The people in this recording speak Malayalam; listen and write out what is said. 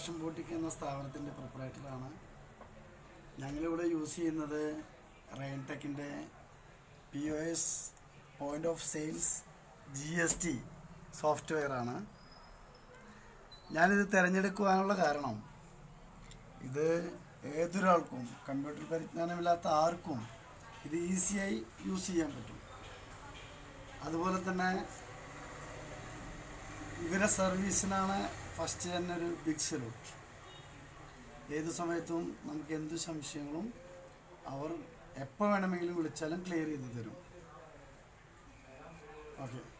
പാഷൻ ബോട്ടിക് എന്ന സ്ഥാപനത്തിൻ്റെ പ്രൊപ്പറേറ്ററാണ് ഞങ്ങളിവിടെ യൂസ് ചെയ്യുന്നത് റെയിൻടെക്കിൻ്റെ P O S point of sales G S T software ആണ് ഞാനിത് തിരഞ്ഞെടുക്കുവാനുള്ള കാരണം ഇത് ഏതൊരാൾക്കും കമ്പ്യൂട്ടർ പരിജ്ഞാനമില്ലാത്ത ആർക്കും ഇത് ഈസിയായി യൂസ് ചെയ്യാൻ പറ്റും അതുപോലെ തന്നെ ഇവരെ സർവീസിനാണ് ഫസ്റ്റ് തന്നെ ഒരു ബിഗ് സല്യൂട്ട് ഏത് സമയത്തും നമുക്ക് എന്ത് സംശയങ്ങളും അവർ എപ്പോൾ വേണമെങ്കിലും വിളിച്ചാലും ക്ലിയർ ചെയ്ത് തരും ഓക്കെ